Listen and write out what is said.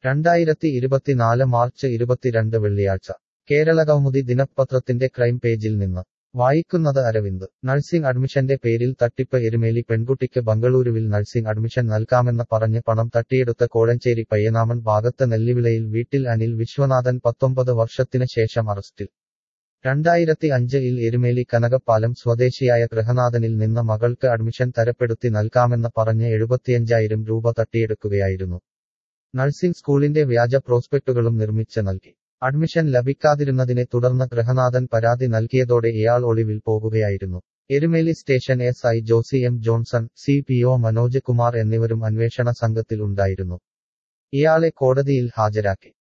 രണ്ടായിരത്തി ഇരുപത്തിനാല് മാർച്ച് ഇരുപത്തിരണ്ട് വെള്ളിയാഴ്ച കേരള കൗമുദി ദിനപത്രത്തിന്റെ ക്രൈം പേജിൽ നിന്ന് വായിക്കുന്നത് അരവിന്ദ് നഴ്സിംഗ് അഡ്മിഷന്റെ പേരിൽ തട്ടിപ്പ് എരുമേലി പെൺകുട്ടിക്ക് ബംഗളൂരുവിൽ നഴ്സിംഗ് അഡ്മിഷൻ നൽകാമെന്ന് പറഞ്ഞ് പണം തട്ടിയെടുത്ത കോഴഞ്ചേരി പയ്യനാമൺ ഭാഗത്ത് നെല്ലിവിളയിൽ വീട്ടിൽ അനിൽ വിശ്വനാഥൻ പത്തൊമ്പത് വർഷത്തിന് ശേഷം അറസ്റ്റിൽ രണ്ടായിരത്തി അഞ്ചിൽ എരുമേലി കനകപ്പാലം സ്വദേശിയായ ഗൃഹനാഥനിൽ നിന്ന് മകൾക്ക് അഡ്മിഷൻ തരപ്പെടുത്തി നൽകാമെന്ന് പറഞ്ഞ് എഴുപത്തിയഞ്ചായിരം രൂപ തട്ടിയെടുക്കുകയായിരുന്നു നഴ്സിംഗ് സ്കൂളിന്റെ വ്യാജ പ്രോസ്പെക്ടുകളും നിർമ്മിച്ച് നൽകി അഡ്മിഷൻ ലഭിക്കാതിരുന്നതിനെ തുടർന്ന് ഗൃഹനാഥൻ പരാതി നൽകിയതോടെ ഇയാൾ ഒളിവിൽ പോകുകയായിരുന്നു Erumeli station S I Josy M Johnson C P O Manoj Kumar എന്നിവരും അന്വേഷണ സംഘത്തിൽ ഉണ്ടായിരുന്നു ഇയാളെ കോടതിയിൽ ഹാജരാക്കി